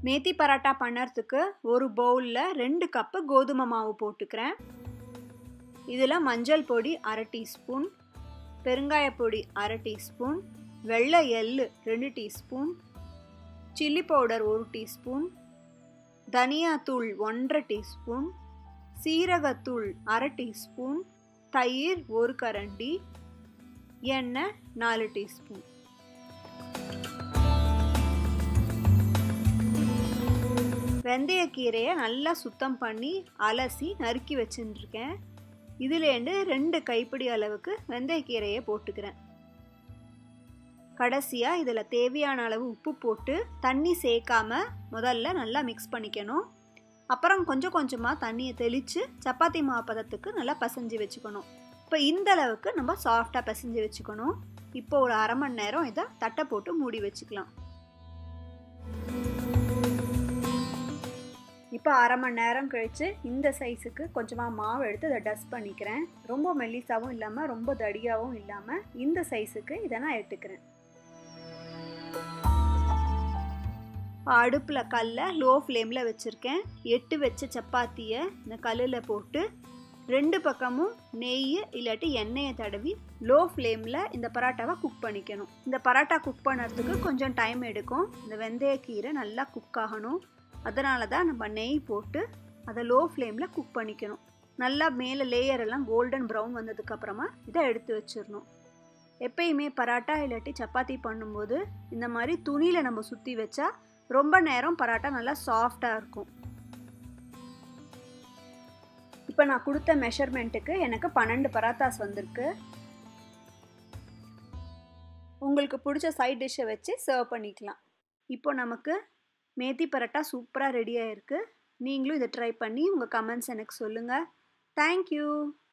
மேத்தி பரோட்டா பண்ணுறதுக்கு ஒரு பவுலில் ரெண்டு கப்பு கோதுமை மாவு போட்டுக்கிறேன் இதில் மஞ்சள் பொடி அரை டீஸ்பூன் பெருங்காய பொடி அரை டீஸ்பூன் வெள்ளை எள்ளு ரெண்டு டீஸ்பூன் சில்லி பவுடர் ஒரு டீஸ்பூன் தனியாத்தூள் ஒன்றரை டீஸ்பூன் சீரகத்தூள் அரை டீஸ்பூன் தயிர் ஒரு கரண்டி எண்ணெய் நாலு டீஸ்பூன் வெந்தயக்கீரையை நல்லா சுத்தம் பண்ணி அலசி நறுக்கி வச்சுருக்கேன் இதுலேருந்து ரெண்டு கைப்பிடி அளவுக்கு வெந்தயக்கீரையை போட்டுக்கிறேன் கடைசியாக இதில் தேவையான அளவு உப்பு போட்டு தண்ணி சேர்க்காம முதல்ல நல்லா மிக்ஸ் பண்ணிக்கணும் அப்புறம் கொஞ்சம் கொஞ்சமாக தண்ணியை தெளித்து சப்பாத்தி மாவு பதத்துக்கு நல்லா பசைஞ்சு வச்சுக்கணும் இப்போ இந்த அளவுக்கு நம்ம சாஃப்டாக பசைஞ்சு வச்சுக்கணும் இப்போ ஒரு அரை மணி நேரம் இதை தட்டை போட்டு மூடி வச்சுக்கலாம் இப்போ அரை மணி நேரம் கழித்து இந்த சைஸுக்கு கொஞ்சமாக மாவு எடுத்து இதை டஸ்ட் பண்ணிக்கிறேன் ரொம்ப மெல்லிசாவும் இல்லாமல் ரொம்ப தடியாகவும் இல்லாமல் இந்த சைஸுக்கு இதை நான் எடுத்துக்கிறேன் அடுப்பில் கல்லை லோ ஃப்ளேமில் வச்சுருக்கேன் எட்டு வச்ச சப்பாத்தியை இந்த கல்லில் போட்டு ரெண்டு பக்கமும் நெய் இல்லாட்டி எண்ணெயை தடவி லோ ஃப்ளேமில் இந்த பரோட்டாவை குக் பண்ணிக்கணும் இந்த பரோட்டா குக் பண்ணுறதுக்கு கொஞ்சம் டைம் எடுக்கும் இந்த வெந்தயக்கீரை நல்லா குக் ஆகணும் அதனால தான் நம்ம நெய் போட்டு அதை லோ ஃப்ளேமில் குக் பண்ணிக்கணும் நல்லா மேலே லேயர் எல்லாம் கோல்டன் ப்ரௌன் வந்ததுக்கப்புறமா இதை எடுத்து வச்சிடணும் எப்பயுமே பரோட்டா இல்லாட்டி சப்பாத்தி பண்ணும்போது இந்த மாதிரி துணியில் நம்ம சுற்றி வச்சா ரொம்ப நேரம் பரோட்டா நல்லா சாஃப்டாக இருக்கும் இப்போ நான் கொடுத்த மெஷர்மெண்ட்டுக்கு எனக்கு பன்னெண்டு பராத்தாஸ் வந்திருக்கு உங்களுக்கு பிடிச்ச சைட் டிஷ்ஷை வச்சு சர்வ் பண்ணிக்கலாம் இப்போ நமக்கு மேத்தி பரோட்டா சூப்பராக ரெடியாக இருக்குது நீங்களும் இதை ட்ரை பண்ணி உங்கள் கமெண்ட்ஸ் எனக்கு சொல்லுங்கள் தேங்க்யூ